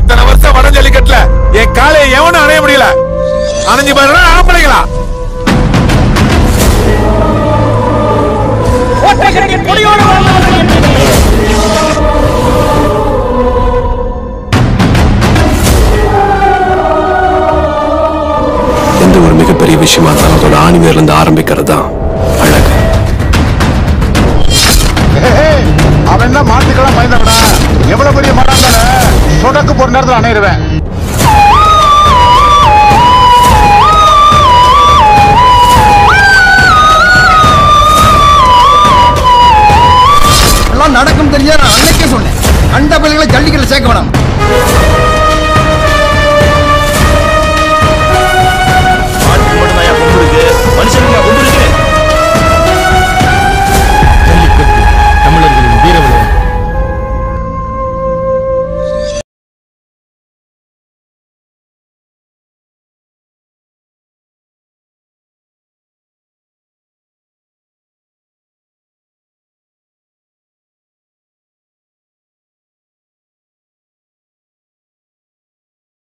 இத்தனை வருஷம் வட ஜல்லிக்கட்டுல என் காலையை எவனும் அணைய முடியல அணைஞ்சு பாருங்க ஆம்பளைங்களா எந்த ஒரு மிகப்பெரிய விஷயமா இருந்தாலும் அதோட ஆணிவேர்ல இருந்து ஆரம்பிக்கிறது தான் அழகு அவன் என்ன மாட்டுக்கெல்லாம் பயந்தவனா எவ்வளவு பெரிய மரம் இருந்தாலும் சொடக்கு போற நேரத்தில் அணையிடுவேன் எல்லாம் நடக்கும் தெரிஞ்சா நான் அன்னைக்கே சொன்னேன் கண்ட பிள்ளைகளை ஜல்லிக்கட்டுல சேர்க்க வேணாம்